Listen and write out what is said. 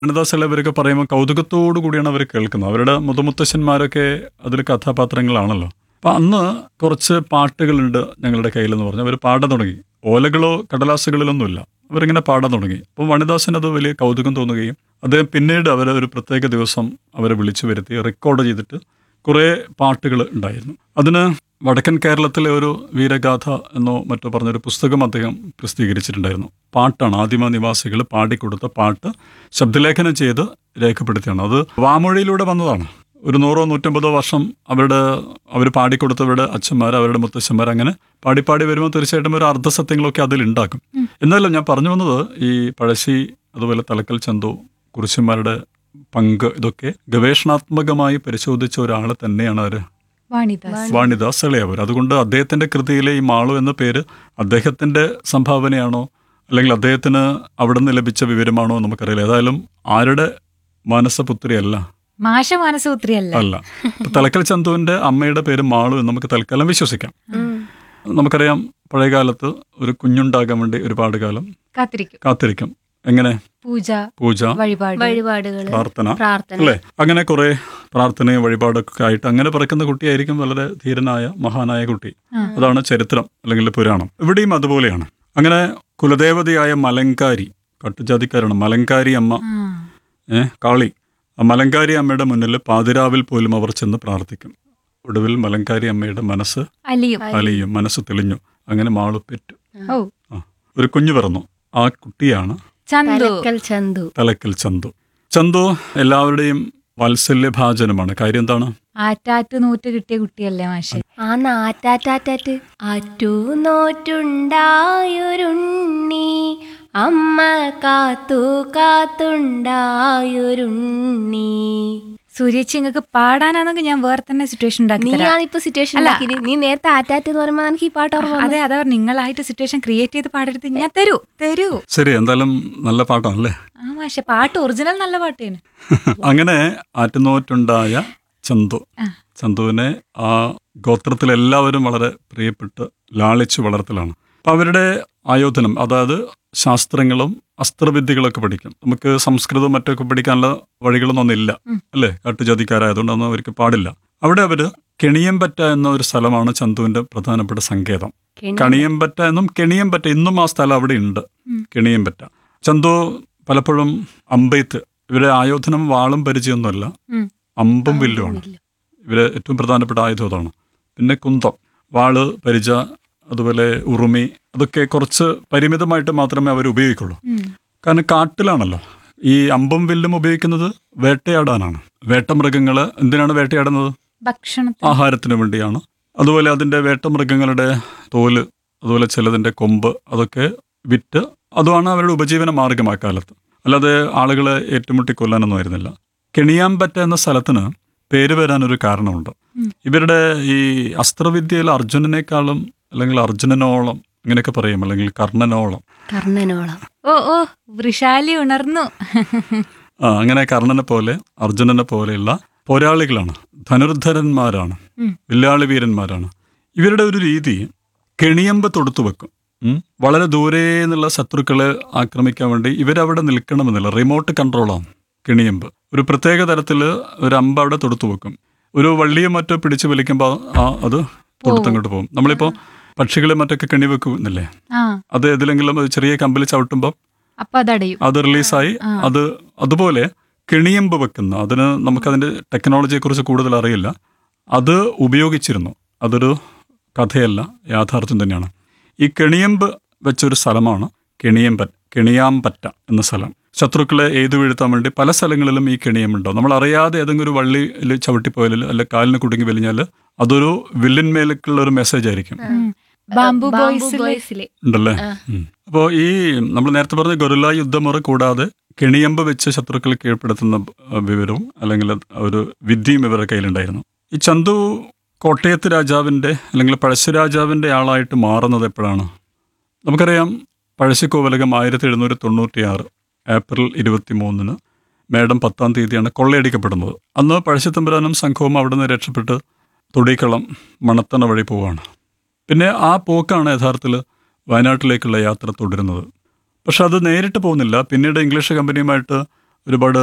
വനിതാസല ഇവരൊക്കെ പറയുമ്പോൾ കൗതുകത്തോടു കൂടിയാണ് അവർ കേൾക്കുന്നത് അവരുടെ മുതുമുത്തശ്ശന്മാരൊക്കെ അതിൽ കഥാപാത്രങ്ങളാണല്ലോ അപ്പം അന്ന് കുറച്ച് പാട്ടുകളുണ്ട് ഞങ്ങളുടെ കയ്യിലെന്ന് പറഞ്ഞ് അവർ പാടാൻ തുടങ്ങി ഓലകളോ കടലാസുകളിലൊന്നുമില്ല അവരിങ്ങനെ പാടാൻ തുടങ്ങി അപ്പം വനിദാസന് അത് വലിയ കൗതുകം തോന്നുകയും അദ്ദേഹം പിന്നീട് അവരെ ഒരു പ്രത്യേക ദിവസം അവരെ വിളിച്ചു വരുത്തി റെക്കോർഡ് ചെയ്തിട്ട് കുറേ പാട്ടുകൾ ഉണ്ടായിരുന്നു അതിന് വടക്കൻ കേരളത്തിലെ ഒരു വീരഗാഥ എന്നോ മറ്റോ പറഞ്ഞൊരു പുസ്തകം അദ്ദേഹം പ്രസിദ്ധീകരിച്ചിട്ടുണ്ടായിരുന്നു പാട്ടാണ് ആദിമ നിവാസികൾ പാടിക്കൊടുത്ത പാട്ട് ശബ്ദലേഖനം ചെയ്ത് രേഖപ്പെടുത്തിയാണ് അത് വാമൊഴിയിലൂടെ വന്നതാണ് ഒരു നൂറോ നൂറ്റമ്പതോ വർഷം അവരുടെ അവർ പാടിക്കൊടുത്തവരുടെ അച്ഛന്മാർ അവരുടെ മുത്തശ്ശന്മാർ അങ്ങനെ പാടി പാടി വരുമ്പോൾ തീർച്ചയായിട്ടും ഒരു അർദ്ധസത്യങ്ങളൊക്കെ അതിൽ ഉണ്ടാക്കും എന്നാലും ഞാൻ പറഞ്ഞു വന്നത് ഈ പഴശ്ശി അതുപോലെ തലക്കൽ ചന്തു കുറിശന്മാരുടെ പങ്ക് ഇതൊക്കെ ഗവേഷണാത്മകമായി പരിശോധിച്ച ഒരാൾ തന്നെയാണ് അവർ വാണിദാസ് വാണിദാസ് ഇളയവർ അതുകൊണ്ട് അദ്ദേഹത്തിന്റെ കൃതിയിലെ ഈ മാളു എന്ന പേര് അദ്ദേഹത്തിന്റെ സംഭാവനയാണോ അല്ലെങ്കിൽ അദ്ദേഹത്തിന് അവിടെ നിന്ന് ലഭിച്ച വിവരമാണോ എന്ന് നമുക്കറിയില്ല ഏതായാലും ആരുടെ മാനസപുത്രിയല്ല മാഷ മാനസപുത്രിയല്ല അല്ല ഇപ്പൊ തലക്കൽ ചന്തുവിന്റെ അമ്മയുടെ പേര് മാളു എന്ന് നമുക്ക് തൽക്കാലം വിശ്വസിക്കാം നമുക്കറിയാം പഴയകാലത്ത് ഒരു കുഞ്ഞുണ്ടാകാൻ വേണ്ടി ഒരുപാട് കാലം കാത്തിരിക്കും കാത്തിരിക്കും എങ്ങനെ പൂജ പൂജ വഴിപാട് വഴിപാടുകൾ പ്രാർത്ഥന പ്രാർത്ഥന അല്ലേ അങ്ങനെ കുറെ പ്രാർത്ഥനയും വഴിപാടൊക്കെ ആയിട്ട് അങ്ങനെ പിറക്കുന്ന കുട്ടിയായിരിക്കും വളരെ ധീരനായ മഹാനായ കുട്ടി ആ. അതാണ് ചരിത്രം അല്ലെങ്കിൽ പുരാണം ഇവിടെയും അതുപോലെയാണ് അങ്ങനെ കുലദേവതയായ മലങ്കാരി കട്ടുജാതിക്കാരാണ് മലങ്കാരി അമ്മ ആ. ഏ കാളി ആ മലങ്കാരി അമ്മയുടെ മുന്നിൽ പാതിരാവിൽ പോലും അവർ ചെന്ന് പ്രാർത്ഥിക്കും ഒടുവിൽ മലങ്കാരി അമ്മയുടെ മനസ്സ് അലിയും അലിയും മനസ്സ് തെളിഞ്ഞു അങ്ങനെ മാളു പെറ്റു ഓ ആ ഒരു കുഞ്ഞു പിറന്നു ആ കുട്ടിയാണ് ചന്തു തലക്കൽ ചന്തു തലക്കൽ ചന്തു ചന്തു എല്ലാവരുടെയും വാത്സല്യഭാജനമാണ് കാര്യം എന്താണ് ആറ്റാറ്റ് നൂറ്റ് കിട്ടിയ കുട്ടിയല്ലേ മാഷെ ആ നാറ്റാറ്റാറ്റാറ്റ് ആറ്റു നോറ്റുണ്ടായൊരുണ്ണി അമ്മ കാത്തു കാത്തുണ്ടായൊരുണ്ണി സൂര്യേച്ചി നിങ്ങൾക്ക് പാടാനാണെങ്കിൽ ഞാൻ വേറെ തന്നെ സിറ്റുവേഷൻ ഉണ്ടാക്കി തരാം നീയാണിപ്പോ സിറ്റുവേഷൻ അല്ല. ഉണ്ടാക്കിയത് നീ നേരത്തെ ആറ്റാറ്റ് എന്ന് പറയുമ്പോ എനിക്ക് ഈ പാട്ട് ഓർമ്മ വന്നു. അതെ അതാ നിങ്ങളായിട്ട് സിറ്റുവേഷൻ ക്രിയേറ്റ് ചെയ്ത് പാടരുത് ഞാൻ തരൂ തരൂ ശരി എന്തായാലും നല്ല പാട്ടാണല്ലേ ആ മാഷെ പാട്ട് ഒറിജിനൽ നല്ല പാട്ടേന് അങ്ങനെ ആറ്റുനോറ്റുണ്ടായ ചന്തു ആ. ചന്തുവിനെ ആ ഗോത്രത്തിൽ എല്ലാവരും വളരെ പ്രിയപ്പെട്ട് ലാളിച്ചു വളർത്തലാണ് അപ്പൊ അവരുടെ ആയോധനം അതായത് ശാസ്ത്രങ്ങളും അസ്ത്രവിദ്യകളൊക്കെ പഠിക്കും നമുക്ക് സംസ്കൃതവും മറ്റൊക്കെ പഠിക്കാനുള്ള വഴികളൊന്നും ഒന്നില്ല ഉം. അല്ലേ കാട്ടുജാതിക്കാരായതുകൊണ്ടൊന്നും അവർക്ക് പാടില്ല അവിടെ അവര് കെണിയമ്പറ്റ എന്ന ഒരു സ്ഥലമാണ് ചന്തുവിന്റെ പ്രധാനപ്പെട്ട സങ്കേതം കെണി. കണിയമ്പറ്റ എന്നും കെണിയമ്പറ്റ ഇന്നും ആ സ്ഥലം അവിടെ ഉണ്ട് ഉം. കെണിയമ്പറ്റ ചന്തു പലപ്പോഴും അമ്പെയ്ത്ത് ഇവരെ ആയോധനം വാളും പരിചയമൊന്നുമല്ല ഉം. അമ്പും വില്ലുമാണ് ഇവരെ ഏറ്റവും പ്രധാനപ്പെട്ട ആയുധം അതാണ് പിന്നെ കുന്തം വാള് പരിച അതുപോലെ ഉറുമി അതൊക്കെ കുറച്ച് പരിമിതമായിട്ട് മാത്രമേ അവർ ഉപയോഗിക്കുള്ളൂ ഉം. കാരണം കാട്ടിലാണല്ലോ ഈ അമ്പും വില്ലും ഉപയോഗിക്കുന്നത് വേട്ടയാടാനാണ് വേട്ടമൃഗങ്ങള് എന്തിനാണ് വേട്ടയാടുന്നത് ഭക്ഷണത്തിന് ആഹാരത്തിന് വേണ്ടിയാണ് അതുപോലെ അതിൻ്റെ വേട്ടമൃഗങ്ങളുടെ തോല് അതുപോലെ ചിലതിൻ്റെ കൊമ്പ് അതൊക്കെ വിറ്റ് അതുമാണ് അവരുടെ ഉപജീവന മാർഗം ആ കാലത്ത് അല്ലാതെ ആളുകളെ ഏറ്റുമുട്ടി കൊല്ലാനൊന്നും ആയിരുന്നില്ല കെണിയാമ്പറ്റ എന്ന സ്ഥലത്തിന് പേര് വരാനൊരു കാരണമുണ്ട് ഉം. ഇവരുടെ ഈ അസ്ത്രവിദ്യയിൽ അർജുനനേക്കാളും അല്ലെങ്കിൽ അർജുനനോളം ഇങ്ങനെയൊക്കെ പറയും അല്ലെങ്കിൽ കർണനോളം കർണനോളം ഓ ഓ വൃഷാലി ഉണർന്നു ആ അങ്ങനെ കർണനെ പോലെ അർജുനനെ പോലെയുള്ള പോരാളികളാണ് ധനുർധരന്മാരാണ് ഉം. വില്ലാളി വീരന്മാരാണ് ഇവരുടെ ഒരു രീതി കെണിയമ്പ് തൊടുത്തു വെക്കും ഉം. വളരെ ദൂരെ നിന്നുള്ള ശത്രുക്കളെ ആക്രമിക്കാൻ വേണ്ടി ഇവരവിടെ നിൽക്കണമെന്നില്ല റിമോട്ട് കൺട്രോളാണ് കെണിയമ്പ് ഒരു പ്രത്യേക തരത്തിൽ ഒരു അമ്പ് അവിടെ തൊടുത്തു വെക്കും ഒരു വള്ളിയെ മറ്റോ പിടിച്ച് വലിക്കുമ്പോൾ ആ അത് തൊടുത്തങ്ങോട്ട് പോകും നമ്മളിപ്പോൾ പക്ഷികളെ മറ്റൊക്കെ കെണി വെക്കുന്നില്ലേ ആ അത് ഏതിലെങ്കിലും ഒരു ചെറിയ കമ്പിൽ ചവിട്ടുമ്പോൾ അപ്പൊ അതടയും അത് റിലീസായി ആ. അത് അതുപോലെ കെണിയമ്പ് വെക്കുന്ന അതിന് നമുക്കതിൻ്റെ ടെക്നോളജിയെക്കുറിച്ച് കൂടുതൽ അറിയില്ല അത് ഉപയോഗിച്ചിരുന്നു അതൊരു കഥയല്ല യാഥാർത്ഥ്യം തന്നെയാണ് ഈ കെണിയമ്പ് വെച്ചൊരു സ്ഥലമാണ് കെണിയമ്പൻ കെണിയാമ്പറ്റ എന്ന സ്ഥലം ശത്രുക്കളെ എയ്തു വീഴ്ത്താൻ വേണ്ടി പല സ്ഥലങ്ങളിലും ഈ കെണിയമ്പുണ്ടാവും നമ്മൾ അറിയാതെ ഏതെങ്കിലും ഒരു വള്ളിയിൽ ചവിട്ടിപ്പോയാൽ അല്ലെ കാലിന് കുടുങ്ങി വലിഞ്ഞാൽ അതൊരു വില്ലിന്മേലേക്കുള്ള ഒരു മെസ്സേജ് ആയിരിക്കും ഉം. ബാംബു ബാംബു ബോയ്സിലെ ബോയ്സിലെ ഉണ്ടല്ലേ അപ്പോൾ ഈ നമ്മൾ നേരത്തെ പറഞ്ഞ ഗൊറില്ല യുദ്ധമുറ കൂടാതെ കെണിയമ്പ് വെച്ച് ശത്രുക്കളെ കീഴ്പ്പെടുത്തുന്ന ആ, വിവരവും അല്ലെങ്കിൽ ഒരു വിദ്യയും ഇവരുടെ കയ്യിലുണ്ടായിരുന്നു ഈ ചന്തു കോട്ടയത്ത് രാജാവിൻ്റെ അല്ലെങ്കിൽ പഴശ്ശിരാജാവിൻ്റെ ആളായിട്ട് മാറുന്നത് എപ്പോഴാണ് നമുക്കറിയാം പഴശ്ശിക്കോവലകം ആയിരത്തി എഴുന്നൂറ്റി തൊണ്ണൂറ്റിയാറ് ഏപ്രിൽ ഇരുപത്തി മൂന്നിന് മേഡം പത്താം തീയതിയാണ് കൊള്ളയടിക്കപ്പെടുന്നത് അന്ന് പഴശ്ശിത്തമ്പുരാനും സംഘവും അവിടെ നിന്ന് രക്ഷപ്പെട്ട് തൊടിക്കളം മണത്തണ വഴി പോവാണ് പിന്നെ ആ പോക്കാണ് യഥാർത്ഥത്തിൽ വയനാട്ടിലേക്കുള്ള യാത്ര തുടരുന്നത് പക്ഷെ അത് നേരിട്ട് പോകുന്നില്ല പിന്നീട് ഇംഗ്ലീഷ് കമ്പനിയുമായിട്ട് ഒരുപാട്